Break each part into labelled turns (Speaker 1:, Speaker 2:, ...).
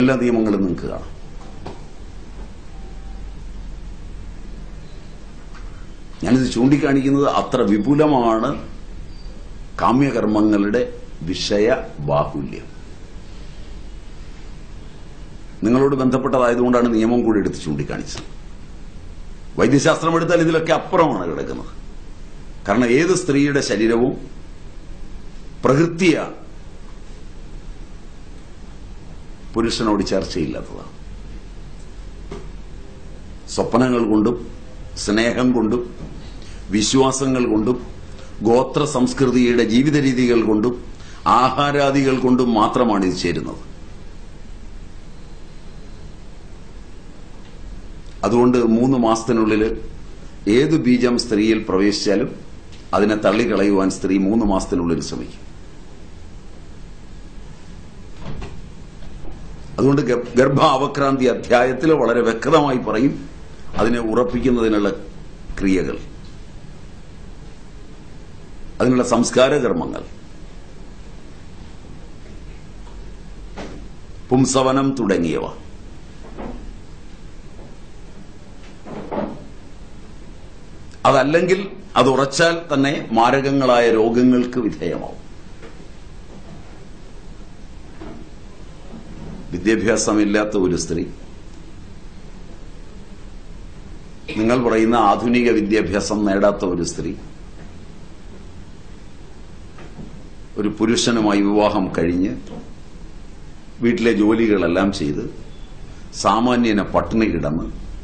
Speaker 1: എല്ലാ നിയമങ്ങളും നിങ്ങൾക്ക് കാണാം ഞാനിത് ചൂണ്ടിക്കാണിക്കുന്നത് അത്ര വിപുലമാണ് കാമ്യകർമ്മങ്ങളുടെ വിഷയ ബാഹുല്യം നിങ്ങളോട് ബന്ധപ്പെട്ടതായതുകൊണ്ടാണ് നിയമം കൂടി എടുത്ത് ചൂണ്ടിക്കാണിച്ചത് വൈദ്യശാസ്ത്രം എടുത്താൽ ഇതിലൊക്കെ അപ്പുറമാണ് കിടക്കുന്നത് കാരണം ഏത് സ്ത്രീയുടെ ശരീരവും പ്രകൃതിയാണ് പുരുഷനോട് ചർച്ചയില്ലാത്തതാണ് സ്വപ്നങ്ങൾ കൊണ്ടും സ്നേഹം കൊണ്ടും വിശ്വാസങ്ങൾ കൊണ്ടും ഗോത്ര സംസ്കൃതിയുടെ ജീവിത രീതികൾ കൊണ്ടും ആഹാരാദികൾ കൊണ്ടും മാത്രമാണ് ഇത് ചേരുന്നത് അതുകൊണ്ട് മൂന്ന് മാസത്തിനുള്ളിൽ ഏത് ബീജം സ്ത്രീയിൽ പ്രവേശിച്ചാലും അതിനെ തള്ളിക്കളയുവാൻ സ്ത്രീ മൂന്ന് മാസത്തിനുള്ളിൽ ശ്രമിക്കും അതുകൊണ്ട് ഗ- ഗർഭാവക്രാന്തി അധ്യായത്തിൽ വളരെ വ്യക്തമായി പറയും അതിനെ ഉറപ്പിക്കുന്നതിനുള്ള ക്രിയകൾ അതിനുള്ള സംസ്കാര കർമ്മങ്ങൾ പുംസവനം തുടങ്ങിയവ അതല്ലെങ്കിൽ അത് ഉറച്ചാൽ തന്നെ മാരകങ്ങളായ രോഗങ്ങൾക്ക് വിധേയമാവും വിദ്യാഭ്യാസമില്ലാത്ത ഒരു സ്ത്രീ നിങ്ങൾ പറയുന്ന ആധുനിക വിദ്യാഭ്യാസം നേടാത്ത ഒരു സ്ത്രീ ഒരു പുരുഷനുമായി വിവാഹം കഴിഞ്ഞ് വീട്ടിലെ ജോലികളെല്ലാം ചെയ്ത് സാമാന്യനെ പട്ടിണി കിടന്ന്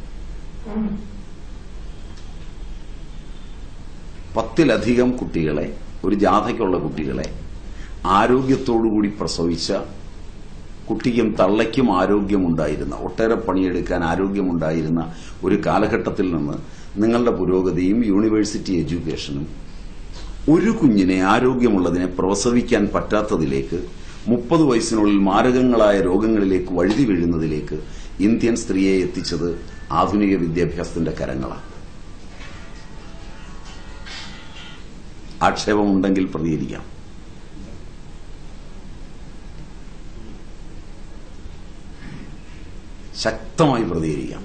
Speaker 1: പത്തിലധികം കുട്ടികളെ ഒരു ജാഥയ്ക്കുള്ള കുട്ടികളെ ആരോഗ്യത്തോടുകൂടി പ്രസവിച്ച കുട്ടിക്കും തള്ളയ്ക്കും ആരോഗ്യമുണ്ടായിരുന്ന ഒട്ടേറെ പണിയെടുക്കാൻ ആരോഗ്യമുണ്ടായിരുന്ന ഒരു കാലഘട്ടത്തിൽ നിന്ന് നിങ്ങളുടെ പുരോഗതിയും യൂണിവേഴ്സിറ്റി എഡ്യൂക്കേഷനും ഒരു കുഞ്ഞിനെ ആരോഗ്യമുള്ളതിനെ പ്രസവിക്കാൻ പറ്റാത്തതിലേക്ക് മുപ്പത് വയസ്സിനുള്ളിൽ മാരകങ്ങളായ രോഗങ്ങളിലേക്ക് വഴുതി വീഴുന്നതിലേക്ക് ഇന്ത്യൻ സ്ത്രീയെ എത്തിച്ചത് ആധുനിക വിദ്യാഭ്യാസത്തിന്റെ കരങ്ങളാണ് ആക്ഷേപമുണ്ടെങ്കിൽ പ്രതികരിക്കാം ശക്തമായി പ്രതികരിക്കാം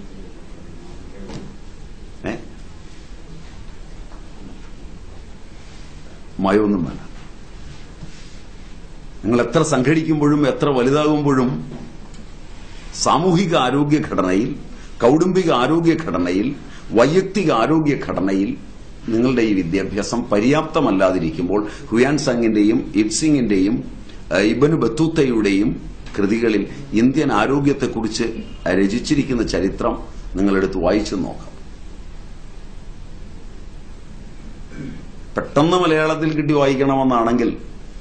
Speaker 1: ഏ മയൊന്നും വേണ്ട നിങ്ങൾ എത്ര സംഘടിക്കുമ്പോഴും എത്ര വലുതാകുമ്പോഴും സാമൂഹിക ആരോഗ്യ ഘടനയിൽ കൗടുംബിക ആരോഗ്യ ഘടനയിൽ വൈയക്തിക ആരോഗ്യ ഘടനയിൽ നിങ്ങളുടെ ഈ വിദ്യാഭ്യാസം പര്യാപ്തമല്ലാതിരിക്കുമ്പോൾ ഹുയാൻ സംഗിന്റെയും ഇബ്സിംഗിന്റെയും ഏഹ്, ഇബനു ബത്തൂത്തയുടെയും കൃതികളിൽ ഇന്ത്യൻ ആരോഗ്യത്തെക്കുറിച്ച് രചിച്ചിരിക്കുന്ന ചരിത്രം നിങ്ങളെടുത്ത് വായിച്ചു നോക്കാം പെട്ടെന്ന് മലയാളത്തിൽ കിട്ടി വായിക്കണമെന്നാണെങ്കിൽ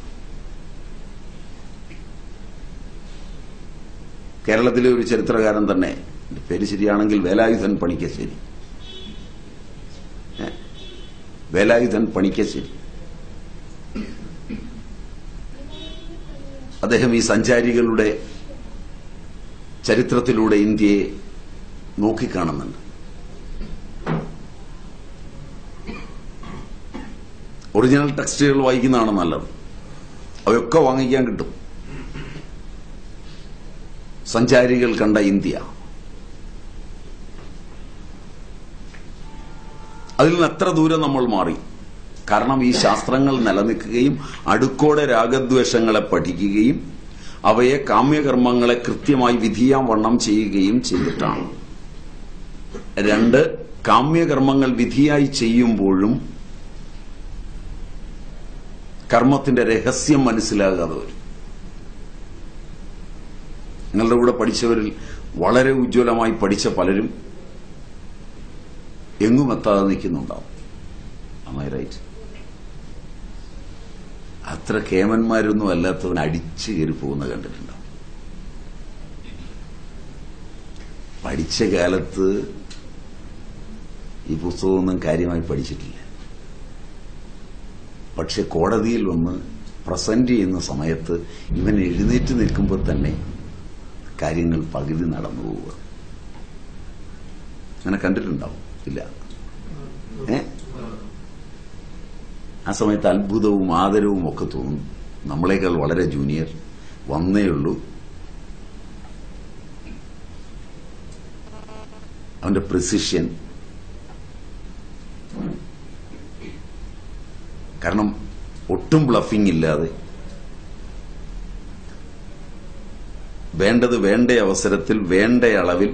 Speaker 1: കേരളത്തിലെ ഒരു ചരിത്രകാരൻ തന്നെ എന്റെ പേര് ശരിയാണെങ്കിൽ വേലായുധൻ പണിക്കശ്ശേരി ഏ? വേലായുധൻ പണിക്കശ്ശേരി അദ്ദേഹം ഈ സഞ്ചാരികളുടെ ചരിത്രത്തിലൂടെ ഇന്ത്യയെ നോക്കിക്കാണുന്നുണ്ട് ഒറിജിനൽ ടെക്സ്റ്റുകൾ വായിക്കുന്നതാണ് നല്ലത് അവയൊക്കെ വാങ്ങിക്കാൻ കിട്ടും സഞ്ചാരികൾ കണ്ട ഇന്ത്യ അതിൽ നിന്ന് എത്ര ദൂരം നമ്മൾ മാറി കാരണം ഈ ശാസ്ത്രങ്ങൾ നിലനിൽക്കുകയും അടുക്കോടെ രാഗദ്വേഷങ്ങളെ പഠിക്കുകയും അവയെ കാമ്യകർമ്മങ്ങളെ കൃത്യമായി വിധിയാം വണ്ണം ചെയ്യുകയും ചെയ്തിട്ടാണ് രണ്ട് കാമ്യകർമ്മങ്ങൾ വിധിയായി ചെയ്യുമ്പോഴും കർമ്മത്തിന്റെ രഹസ്യം മനസ്സിലാകാതെ വരും നിങ്ങളുടെ കൂടെ പഠിച്ചവരിൽ വളരെ ഉജ്ജ്വലമായി പഠിച്ച പലരും എങ്ങും എത്താതെ നിൽക്കുന്നുണ്ടാവും അമ്മ റൈറ്റ് അത്ര കേമന്മാരൊന്നും അല്ലാത്തവൻ അടിച്ചു കയറി പോകുന്ന കണ്ടിട്ടുണ്ടാവും പഠിച്ച കാലത്ത് ഈ പുസ്തകമൊന്നും കാര്യമായി പഠിച്ചിട്ടില്ല പക്ഷെ കോടതിയിൽ വന്ന് പ്രസന്റ് ചെയ്യുന്ന സമയത്ത് ഇവൻ എഴുന്നേറ്റ് നിൽക്കുമ്പോൾ തന്നെ കാര്യങ്ങൾ പകുതി നടന്നു പോവുക അങ്ങനെ കണ്ടിട്ടുണ്ടാവും ഇല്ല ഏ ആ സമയത്ത് അത്ഭുതവും ആദരവും ഒക്കെ തോന്നും നമ്മളെക്കാൾ വളരെ ജൂനിയർ വന്നേ ഉള്ളൂ അവന്റെ പ്രിസിഷൻ കാരണം ഒട്ടും ബ്ലഫിംഗ് ഇല്ലാതെ വേണ്ടത് വേണ്ട അവസരത്തിൽ വേണ്ട അളവിൽ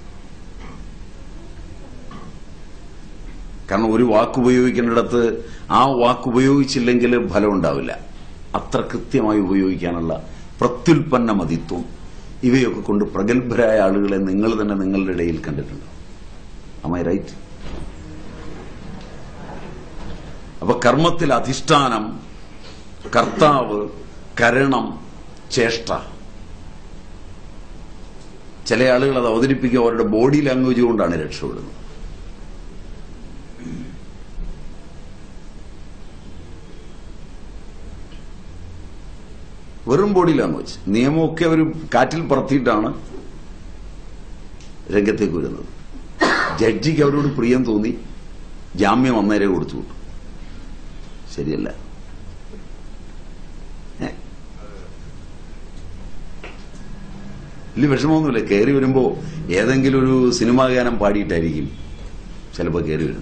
Speaker 1: കാരണം ഒരു വാക്ക് ഉപയോഗിക്കേണ്ടിടത്ത് ആ വാക്ക് ഉപയോഗിച്ചില്ലെങ്കിൽ ഫലം ഉണ്ടാവില്ല അത്ര കൃത്യമായി ഉപയോഗിക്കാനുള്ള പ്രത്യുൽപ്പന്ന മതിത്വം ഇവയൊക്കെ കൊണ്ട് പ്രഗത്ഭരായ ആളുകളെ നിങ്ങൾ തന്നെ നിങ്ങളുടെ ഇടയിൽ കണ്ടിട്ടുണ്ട് അമ്മ റൈറ്റ് അപ്പൊ കർമ്മത്തിൽ അധിഷ്ഠാനം കർത്താവ് കരണം ചേഷ്ട ചില ആളുകൾ അത് അവതരിപ്പിക്കുക അവരുടെ ബോഡി ലാംഗ്വേജ് കൊണ്ടാണ് രക്ഷപ്പെടുന്നത് വെറും ബോഡി ലാംഗ്വേജ് നിയമമൊക്കെ അവർ കാറ്റിൽ പറത്തിയിട്ടാണ് രംഗത്തേക്ക് വരുന്നത് ജഡ്ജിക്ക് അവരോട് പ്രിയം തോന്നി ജാമ്യം അന്നേരെ കൊടുത്തു വിട്ടു ശരിയല്ല ഏ? വലിയ വിഷമമൊന്നുമില്ല കയറി വരുമ്പോ ഏതെങ്കിലും ഒരു സിനിമാ ഗാനം പാടിയിട്ടായിരിക്കും ചിലപ്പോൾ കയറി വരുന്നത്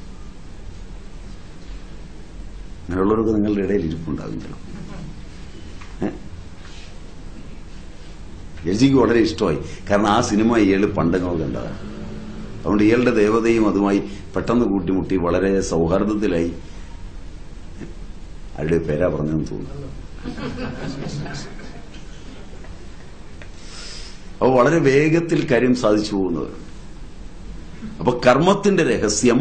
Speaker 1: അങ്ങനെയുള്ളവരൊക്കെ നിങ്ങളുടെ ഇടയിൽ ഇരിപ്പുണ്ടാകും ചിലപ്പോൾ രജിക്ക് വളരെ ഇഷ്ടമായി കാരണം ആ സിനിമ ഇയാൾ പണ്ടങ്ങൾ കണ്ടതാണ് അതുകൊണ്ട് ഇയാളുടെ ദേവതയും അതുമായി പെട്ടെന്ന് കൂട്ടിമുട്ടി വളരെ സൗഹാർദ്ദത്തിലായി ആരുടെ പേരാ പറഞ്ഞെന്ന് തോന്നുന്നു അപ്പൊ വളരെ വേഗത്തിൽ കാര്യം സാധിച്ചു പോകുന്നത് അപ്പൊ കർമ്മത്തിന്റെ രഹസ്യം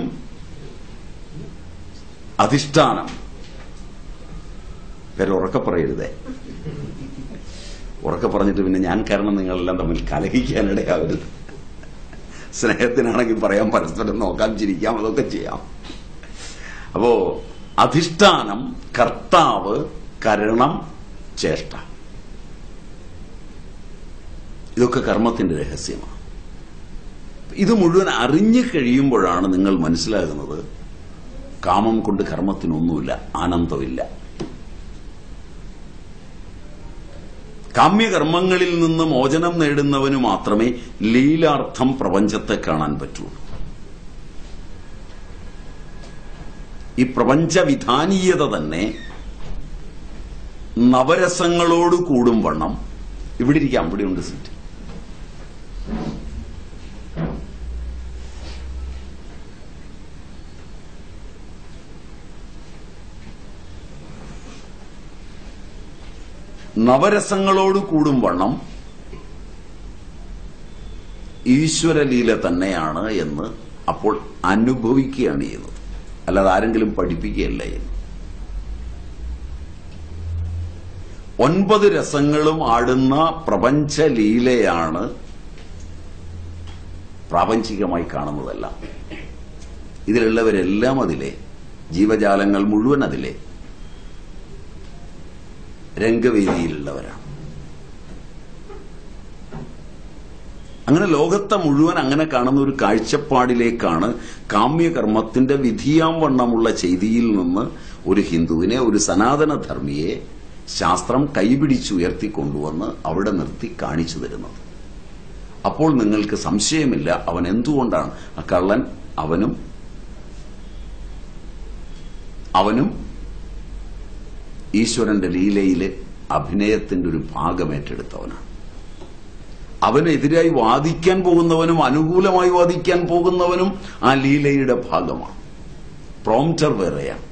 Speaker 1: അധിഷ്ഠാനം പേരുറക്കെ പറയരുതേ ഉറക്കെ പറഞ്ഞിട്ട് പിന്നെ ഞാൻ കാരണം നിങ്ങളെല്ലാം തമ്മിൽ കലഹിക്കാനിടയാവരുത് സ്നേഹത്തിനാണെങ്കിൽ പറയാം പരസ്പരം നോക്കാം ചിരിക്കാം അതൊക്കെ ചെയ്യാം അപ്പോ അധിഷ്ഠാനം കർത്താവ് കരണം ചേഷ്ട ഇതൊക്കെ കർമ്മത്തിന്റെ രഹസ്യമാണ് ഇത് മുഴുവൻ അറിഞ്ഞു കഴിയുമ്പോഴാണ് നിങ്ങൾ മനസ്സിലാകുന്നത് കാമം കൊണ്ട് കർമ്മത്തിനൊന്നുമില്ല ആനന്ദമില്ല കാമ്യകർമ്മങ്ങളിൽ നിന്ന് മോചനം നേടുന്നവന് മാത്രമേ ലീലാർത്ഥം പ്രപഞ്ചത്തെ കാണാൻ പറ്റുള്ളൂ ഈ പ്രപഞ്ചവിധാനീയത തന്നെ നവരസങ്ങളോട് കൂടും വണ്ണം ഇവിടെ ഇരിക്കാം ഇവിടെ ഉണ്ട് സീറ്റ് നവരസങ്ങളോട് കൂടും വണ്ണം ഈശ്വരലീല തന്നെയാണ് എന്ന് അപ്പോൾ അനുഭവിക്കുകയാണ് ചെയ്യുന്നത് അല്ലാതെ ആരെങ്കിലും പഠിപ്പിക്കുകയല്ല ചെയ്യുന്നത് ഒൻപത് രസങ്ങളും ആടുന്ന പ്രപഞ്ചലീലയാണ് പ്രാപഞ്ചികമായി കാണുന്നതെല്ലാം ഇതിലുള്ളവരെല്ലാം അതിലെ ജീവജാലങ്ങൾ മുഴുവൻ അതിലെ രംഗവേദിയിലുള്ളവരാണ് അങ്ങനെ ലോകത്തെ മുഴുവൻ അങ്ങനെ കാണുന്ന ഒരു കാഴ്ചപ്പാടിലേക്കാണ് കാമ്യകർമ്മത്തിന്റെ വിധിയാം വണ്ണമുള്ള ചെയ്തിയിൽ നിന്ന് ഒരു ഹിന്ദുവിനെ ഒരു സനാതന ധർമ്മിയെ ശാസ്ത്രം കൈപിടിച്ചുയർത്തിക്കൊണ്ടുവന്ന് അവിടെ നിർത്തി കാണിച്ചു തരുന്നത് അപ്പോൾ നിങ്ങൾക്ക് സംശയമില്ല അവൻ എന്തുകൊണ്ടാണ് ആ കള്ളൻ അവനും അവനും ഈശ്വരന്റെ ലീലയിലെ അഭിനയത്തിന്റെ ഒരു ഭാഗം ഏറ്റെടുത്തവനാണ് അവനെതിരായി വാദിക്കാൻ പോകുന്നവനും അനുകൂലമായി വാദിക്കാൻ പോകുന്നവനും ആ ലീലയുടെ ഭാഗമാണ് പ്രോംറ്റർ വേറെയാണ്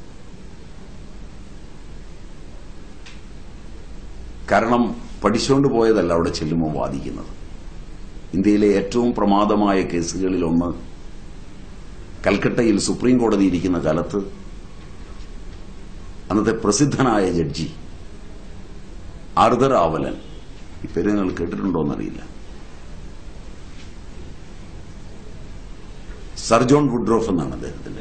Speaker 1: കാരണം പഠിച്ചുകൊണ്ട് പോയതല്ല അവിടെ ചെല്ലുമ്പോൾ വാദിക്കുന്നത് ഇന്ത്യയിലെ ഏറ്റവും പ്രമാദമായ കേസുകളിൽ ഒന്ന് കൽക്കട്ടയിൽ സുപ്രീം കോടതി ഇരിക്കുന്ന കാലത്ത് അന്നത്തെ പ്രസിദ്ധനായ ജഡ്ജി ആർദർ ആവലൻ ഈ പേര് നിങ്ങൾ കേട്ടിട്ടുണ്ടോ എന്നറിയില്ല സർ ജോൺ വുഡ്രോഫ് എന്നാണ് അദ്ദേഹത്തിന്റെ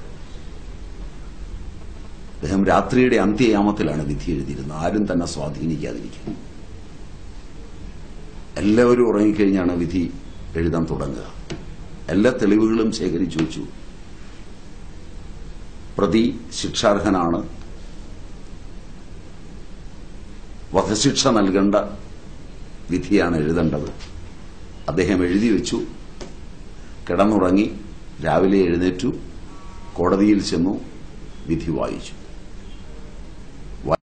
Speaker 1: അദ്ദേഹം രാത്രിയുടെ അന്ത്യയാമത്തിലാണ് വിധി എഴുതിയിരുന്നത് ആരും തന്നെ സ്വാധീനിക്കാതിരിക്കും എല്ലാവരും ഉറങ്ങിക്കഴിഞ്ഞാണ് വിധി എഴുതാൻ തുടങ്ങുക എല്ലാ തെളിവുകളും ശേഖരിച്ചു വെച്ചു പ്രതി ശിക്ഷാർഹനാണ് വധശിക്ഷ നൽകേണ്ട വിധിയാണ് എഴുതേണ്ടത് അദ്ദേഹം എഴുതി വെച്ചു കിടന്നുറങ്ങി രാവിലെ എഴുന്നേറ്റു കോടതിയിൽ ചെന്നു വിധി വായിച്ചു